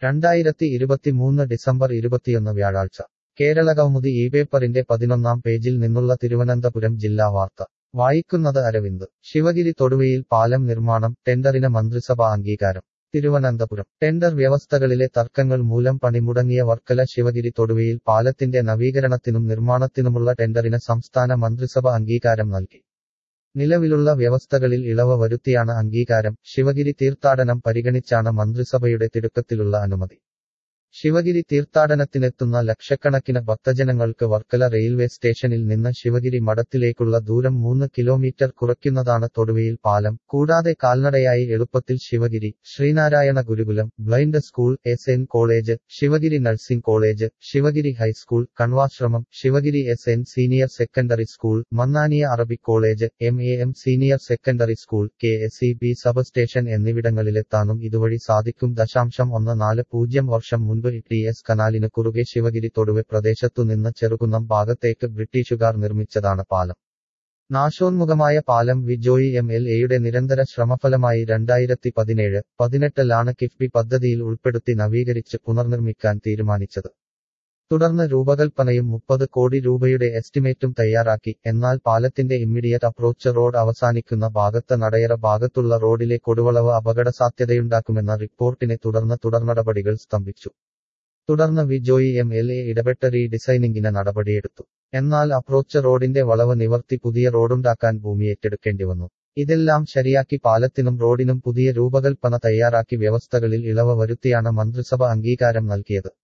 രണ്ടായിരത്തി ഇരുപത്തിമൂന്ന് ഡിസംബർ ഇരുപത്തിയൊന്ന് വ്യാഴാഴ്ച കേരളകൗമുദി ഈ പേപ്പറിന്റെ പതിനൊന്നാം പേജിൽ നിന്നുള്ള തിരുവനന്തപുരം ജില്ലാ വാർത്ത വായിക്കുന്നത് അരവിന്ദ് ശിവഗിരി തൊടുവയിൽ പാലം നിർമ്മാണം ടെൻഡറിന് മന്ത്രിസഭ അംഗീകാരം തിരുവനന്തപുരം ടെൻഡർ വ്യവസ്ഥകളിലെ തർക്കങ്ങൾ മൂലം പണിമുടങ്ങിയ വർക്കല ശിവഗിരി തൊടുവയിൽ പാലത്തിന്റെ നവീകരണത്തിനും നിർമ്മാണത്തിനുമുള്ള ടെൻഡറിന് സംസ്ഥാന മന്ത്രിസഭ അംഗീകാരം നൽകി നിലവിലുള്ള വ്യവസ്ഥകളിൽ ഇളവ് വരുത്തിയാണ് അംഗീകാരം ശിവഗിരി തീർത്ഥാടനം പരിഗണിച്ചാണ് മന്ത്രിസഭയുടെ തിടുക്കത്തിലുള്ള അനുമതി ശിവഗിരി തീർത്ഥാടനത്തിനെത്തുന്ന ലക്ഷക്കണക്കിന് ഭക്തജനങ്ങൾക്ക് വർക്കല റെയിൽവേ സ്റ്റേഷനിൽ നിന്ന് ശിവഗിരി മഠത്തിലേക്കുള്ള ദൂരം മൂന്ന് കിലോമീറ്റർ കുറയ്ക്കുന്നതാണ് തൊടുവയിൽ പാലം കൂടാതെ കാൽനടയായി എളുപ്പത്തിൽ Sivagiri Sreenarayana Gurukulam blind school S N college Sivagiri nursing college Sivagiri high school Kanvashramam Sivagiri S N senior secondary school Mannaniya Arabic college M A M senior secondary school K S E B sub station എന്നിവിടങ്ങളിലെത്താനും ഇതുവഴി സാധിക്കും ദശാംശം ഒന്ന് നാല് പൂജ്യം വർഷം മുൻപ് ടി എസ് കനാലിന് കുറുകെ ശിവഗിരി തൊടുവെ പ്രദേശത്തുനിന്ന് ചെറുകുന്നം ഭാഗത്തേക്ക് ബ്രിട്ടീഷുകാർ നിർമ്മിച്ചതാണ് പാലം നാശോന്മുഖമായ പാലം വി ജോയി എം എൽ എയുടെ നിരന്തര ശ്രമഫലമായി രണ്ടായിരത്തി പതിനേഴ് പതിനെട്ടിലാണ് കിഫ്ബി പദ്ധതിയിൽ ഉൾപ്പെടുത്തി നവീകരിച്ച് പുനർനിർമ്മിക്കാൻ തീരുമാനിച്ചത് തുടർന്ന് രൂപകൽപ്പനയും മുപ്പത് കോടി രൂപയുടെ എസ്റ്റിമേറ്റും തയ്യാറാക്കി എന്നാൽ പാലത്തിന്റെ ഇമ്മീഡിയറ്റ് അപ്രോച്ച് റോഡ് അവസാനിക്കുന്ന ഭാഗത്ത് നടയറ ഭാഗത്തുള്ള റോഡിലെ കൊടുവളവ് അപകടസാധ്യതയുണ്ടാക്കുമെന്ന റിപ്പോർട്ടിനെ തുടർന്ന് തുടർനടപടികൾ സ്തംഭിച്ചു തുടർന്ന് V Joy M L A ഇടപെട്ട് റീഡിസൈനിങ്ങിന് നടപടിയെടുത്തു എന്നാൽ അപ്രോച്ച് റോഡിന്റെ വളവ് നിവർത്തി പുതിയ റോഡുണ്ടാക്കാൻ ഭൂമി ഏറ്റെടുക്കേണ്ടി വന്നു ഇതെല്ലാം ശരിയാക്കി പാലത്തിനും റോഡിനും പുതിയ രൂപകൽപ്പന തയ്യാറാക്കി വ്യവസ്ഥകളിൽ ഇളവ് വരുത്തിയാണ് മന്ത്രിസഭ അംഗീകാരം നൽകിയത്